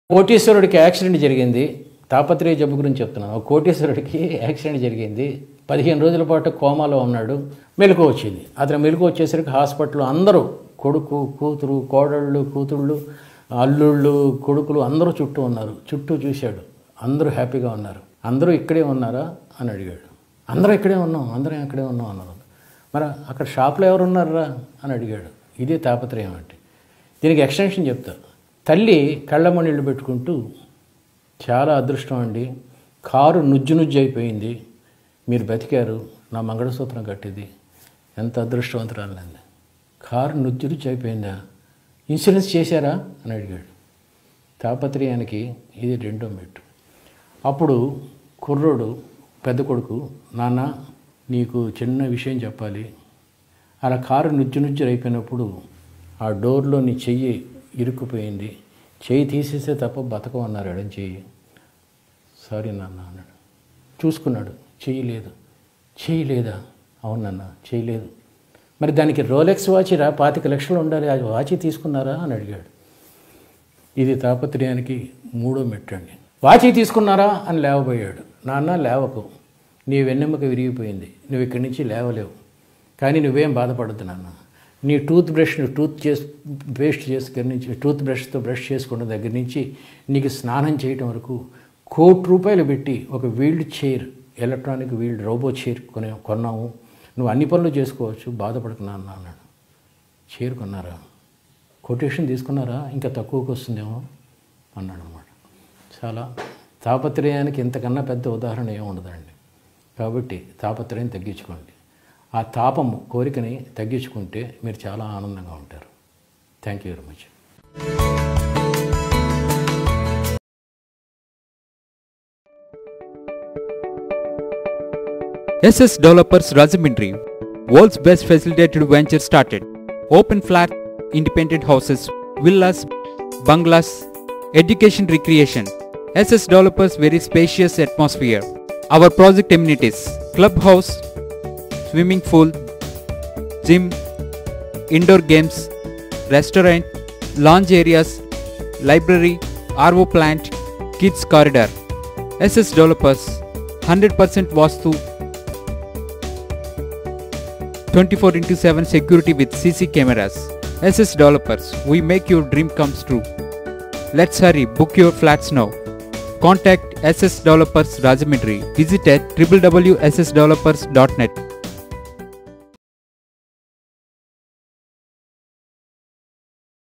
కోటీశ్వరుడికి accident జరిగింది తాపత్రయ జబ్బు గురించి చెప్తున్నాను ఒక కోటీశ్వరుడికి యాక్సిడెంట్ జరిగింది పదిహేను రోజుల పాటు కోమాలో ఉన్నాడు మెలకు వచ్చింది అతను మెలకు వచ్చేసరికి హాస్పిటల్లో అందరూ కొడుకు కూతురు కోడళ్ళు కూతుళ్ళు అల్లుళ్ళు కొడుకులు అందరూ చుట్టూ ఉన్నారు చుట్టూ చూశాడు అందరూ హ్యాపీగా ఉన్నారు అందరూ ఇక్కడే ఉన్నారా అని అడిగాడు అందరూ ఇక్కడే ఉన్నాం అందరం ఇక్కడే ఉన్నాం అన్నారు మరి అక్కడ షాప్లో ఎవరు ఉన్నారా అని అడిగాడు ఇదే తాపత్రయం అంటే దీనికి ఎక్స్టెన్షన్ చెప్తా తల్లి కళ్ళమణిళ్ళు పెట్టుకుంటూ చాలా అదృష్టం అండి కారు నుజ్జు నుజ్జు అయిపోయింది మీరు బతికారు నా మంగళసూత్రం కట్టింది ఎంత అదృష్టవంతురాలండి కారు నుజ్జు నుజ్జు అయిపోయిందా ఇన్సూరెన్స్ చేశారా అని అడిగాడు తాపత్రయానికి ఇది రెండో మెట్టు అప్పుడు కుర్రోడు పెద్ద కొడుకు నాన్న నీకు చిన్న విషయం చెప్పాలి అలా కారు నుజ్జు నుజ్జు అయిపోయినప్పుడు ఆ డోర్లో నీ చెయ్యి ఇరుక్కుపోయింది చెయ్యి తీసేస్తే తప్ప బతకమన్నారు ఎడం చెయ్యి సారీ నాన్న అన్నాడు చూసుకున్నాడు చెయ్యి లేదు చెయ్యి లేదా అవునన్న చెయ్యి లేదు మరి దానికి రోలెక్స్ వాచ్ రా పాతిక లక్షలు ఉండాలి ఆ వాచి తీసుకున్నారా అని అడిగాడు ఇది తాపత్రయానికి మూడో మెట్టండి వాచి తీసుకున్నారా అని లేవబోయాడు నాన్న లేవకు నీ వెన్నెముక విరిగిపోయింది నువ్వు ఇక్కడి నుంచి లేవలేవు కానీ నువ్వేం బాధపడద్దు నాన్న నీ టూత్ బ్రష్ టూత్ చేసి పేస్ట్ చేసి దగ్గర నుంచి టూత్ బ్రష్తో బ్రష్ చేసుకున్న దగ్గర నుంచి నీకు స్నానం చేయటం వరకు కోటి రూపాయలు పెట్టి ఒక wheeled chair electronic wheeled robo chair కొని కొన్నాము నువ్వు అన్ని పనులు చేసుకోవచ్చు బాధపడకు నాన్న అన్నాడు చైర్ కొన్నారా కొటేషన్ తీసుకున్నారా ఇంకా తక్కువకి వస్తుందేమో అన్నాడు అనమాట చాలా తాపత్రయానికి ఇంతకన్నా పెద్ద ఉదాహరణ ఏమి ఉండదండి కాబట్టి తాపత్రయం తగ్గించుకోండి ఆ తాపము కోరికని తగ్గించుకుంటే మీరు చాలా ఆనందంగా ఉంటారు thank you very much SS Developers Rajamindri, world's best facilitated venture started. Open flat, independent houses, villas, bungalows, education recreation. SS Developers very spacious atmosphere. Our project amenities, clubhouse, swimming pool, gym, indoor games, restaurant, lounge areas, library, RO plant, kids corridor. SS Developers, 100% Vastu 24 into 7 security with CC cameras. SS Developers, we make your dream comes true. Let's hurry, book your flats now. Contact SS Developers Rajamindri. Visit at www.ssdevelopers.net.